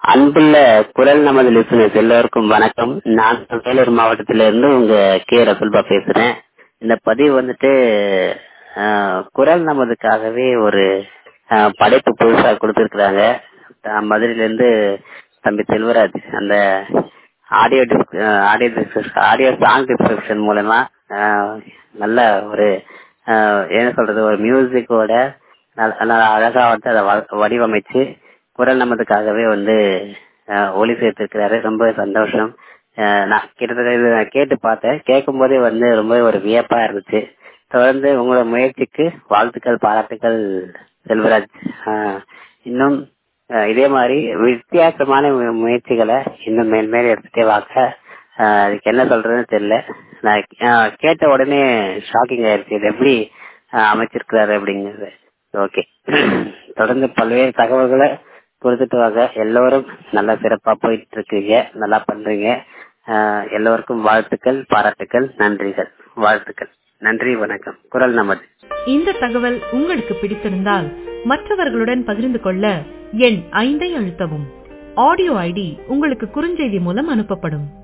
அன்புள்ள குரல் நமது லிசனர்ஸ் எல்லோருக்கும் வணக்கம் நான் வேலூர் மாவட்டத்திலிருந்து உங்க கே ரசுல்பா பேசுறேன் இந்த பதிவு வந்துட்டு ஆஹ், குரல் நமதுக்காகவே ஒரு ஆஹ், படைப்பு புதுசா கொடுத்திருக்கிறாங்க ஆஹ், மதுரையிலிருந்து தம்பி செல்வராஜ் அந்த audio audio audio song description மூலமா ஆஹ், நல்ல ஒரு ஆஹ், என்ன சொல்றது ஒரு மியூசிக்கோட நல்ல நல்ல அழகா வந்து அதை வ- வடிவமைச்சு குரல் நமதுக்காகவே வந்து ஆஹ், ஒளி சேர்த்திருக்கிறாரு ரொம்ப சந்தோஷம் ஆஹ், நான் கிட்டத்தட்ட இது நான் கேட்டு பார்த்தேன் கேட்கும் போதே வந்து ரொம்ப ஒரு வியப்பா இருந்துச்சு தொடர்ந்து உங்களோட முயற்சிக்கு வாழ்த்துக்கள் பாராட்டுக்கள் செல்வராஜ் ஆஹ், இன்னும் ஆஹ், இதே மாதிரி வித்தியாசமான மு- முயற்சிகளை இன்னும் மேல்மேல் எடுத்துட்டே வாங்க ஆஹ், அதுக்கு என்ன சொல்றதுன்னு தெரியல நான் ஆஹ், கேட்ட உடனே ஷாக்கிங் ஆயிருச்சு இது எப்படி ஆஹ், அமைச்சிருக்கிறாரு அப்படிங்கிறது ஓகே தொடர்ந்து பல்வேறு தகவல்களை கொடுத்துட்டு வாங்க எல்லோரும் நல்லா சிறப்பா போயிட்டு இருக்கீங்க நல்லா பண்றீங்க ஆஹ், எல்லோருக்கும் வாழ்த்துக்கள் பாராட்டுக்கள் நன்றிகள் வாழ்த்துக்கள் நன்றி வணக்கம் குரல் நமது இந்த தகவல் உங்களுக்கு பிடித்திருந்தால் மற்றவர்களுடன் பகிர்ந்து கொள்ள எண் ஐந்தை அழுத்தவும் ஆடியோ ஐடி உங்களுக்கு குறுஞ்செய்தி மூலம் அனுப்பப்படும்